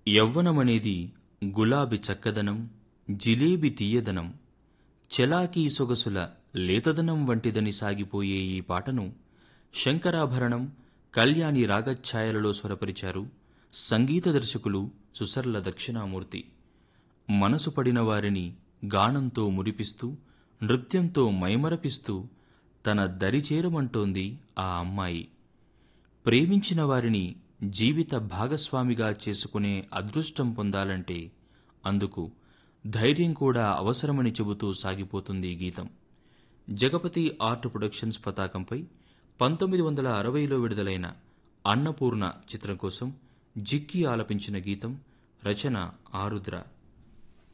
యవ్వనమనేది గులాబి చక్కదనం జిలేబి తీయదనం చెలాకీ సొగసుల లేతదనం వంటిదని సాగిపోయే ఈ పాటను శంకరాభరణం కళ్యాణి రాగఛాయలలో స్వరపరిచారు సంగీత దర్శకులు సుసర్ల దక్షిణామూర్తి మనసు పడిన వారిని గానంతో మురిపిస్తూ నృత్యంతో మైమరపిస్తూ తన దరి చేరమంటోంది ఆ అమ్మాయి ప్రేమించిన వారిని జీవిత భాగస్వామిగా చేసుకునే అదృష్టం పొందాలంటే అందుకు ధైర్యం కూడా అవసరమని చెబుతూ సాగిపోతుంది ఈ గీతం జగపతి ఆర్ట్ ప్రొడక్షన్స్ పతాకంపై పంతొమ్మిది వందల అరవైలో విడుదలైన అన్నపూర్ణ చిత్రం కోసం జిక్కి ఆలపించిన గీతం రచన ఆరుద్ర